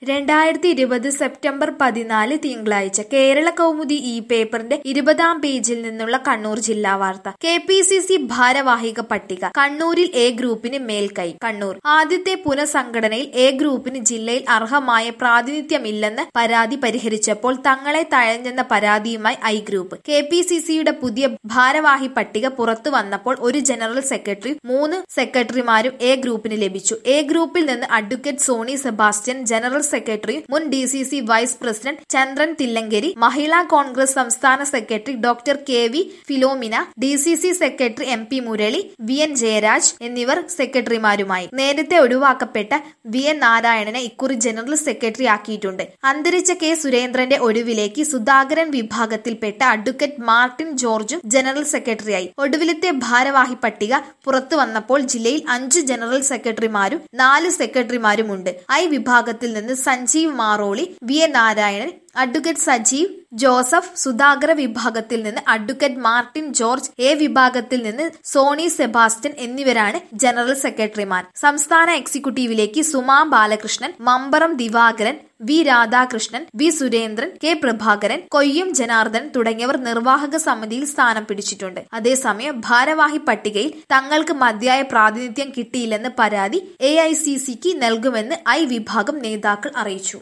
രണ്ടായിരത്തി ഇരുപത് സെപ്റ്റംബർ പതിനാല് തിങ്കളാഴ്ച കേരള കൗമുദി ഈ പേപ്പറിന്റെ ഇരുപതാം പേജിൽ നിന്നുള്ള കണ്ണൂർ ജില്ലാ വാർത്ത കെ പി സി സി ഭാരവാഹിക പട്ടിക കണ്ണൂരിൽ എ ഗ്രൂപ്പിന് മേൽക്കൈ കണ്ണൂർ ആദ്യത്തെ പുനഃസംഘടനയിൽ എ ഗ്രൂപ്പിന് ജില്ലയിൽ അർഹമായ പ്രാതിനിധ്യമില്ലെന്ന് പരാതി പരിഹരിച്ചപ്പോൾ തങ്ങളെ തഴഞ്ഞെന്ന പരാതിയുമായി I group K P C സിയുടെ പുതിയ ഭാരവാഹി പട്ടിക പുറത്തു വന്നപ്പോൾ ഒരു ജനറൽ സെക്രട്ടറി മൂന്ന് സെക്രട്ടറിമാരും എ ഗ്രൂപ്പിന് ലഭിച്ചു എ ഗ്രൂപ്പിൽ നിന്ന് അഡ്വക്കേറ്റ് സോണി സെബാസ്റ്റ്യൻ ജനറൽ സെക്രട്ടറിയും മുൻ D C C vice president Chandran Thillankeri Mahila Congress സംസ്ഥാന secretary doctor K V Philomina D C C secretary M P Murali V N Jayaraj എന്നിവർ സെക്രട്ടറിമാരുമായി നേരത്തെ ഒഴിവാക്കപ്പെട്ട വി എൻ നാരായണനെ ഇക്കുറി ജനറൽ സെക്രട്ടറി ആക്കിയിട്ടുണ്ട് അന്തരിച്ച കെ സുരേന്ദ്രന്റെ ഒഴിവിലേക്ക് സുധാകരൻ വിഭാഗത്തിൽപ്പെട്ട അഡ്വക്കേറ്റ് മാർട്ടിൻ ജോർജും ജനറൽ സെക്രട്ടറിയായി ഒടുവിലത്തെ ഭാരവാഹി പട്ടിക പുറത്തു വന്നപ്പോൾ ജില്ലയിൽ അഞ്ച് ജനറൽ സെക്രട്ടറിമാരും നാല് സെക്രട്ടറിമാരുമുണ്ട് ഐ വിഭാഗത്തിൽ നിന്ന് Sanjeev Maroli V A Narayanan advocate Sajeev Joseph Sudhakara വിഭാഗത്തിൽ നിന്ന് അഡ്വക്കേറ്റ് മാർട്ടിൻ ജോർജ് എ വിഭാഗത്തിൽ നിന്ന് സോണി സെബാസ്റ്റ്യൻ എന്നിവരാണ് ജനറൽ സെക്രട്ടറിമാർ സംസ്ഥാന എക്സിക്യൂട്ടീവിലേക്ക് Suma Balakrishnan Mamparam Divakaran V Radhakrishnan V Surendran K Prabhakaran Koyyam Janardhan തുടങ്ങിയവർ നിർവാഹക സമിതിയിൽ സ്ഥാനം പിടിച്ചിട്ടുണ്ട് അതേസമയം ഭാരവാഹി പട്ടികയിൽ തങ്ങൾക്ക് മതിയായ പ്രാതിനിധ്യം കിട്ടിയില്ലെന്ന് പരാതി എ നൽകുമെന്ന് ഐ വിഭാഗം നേതാക്കൾ അറിയിച്ചു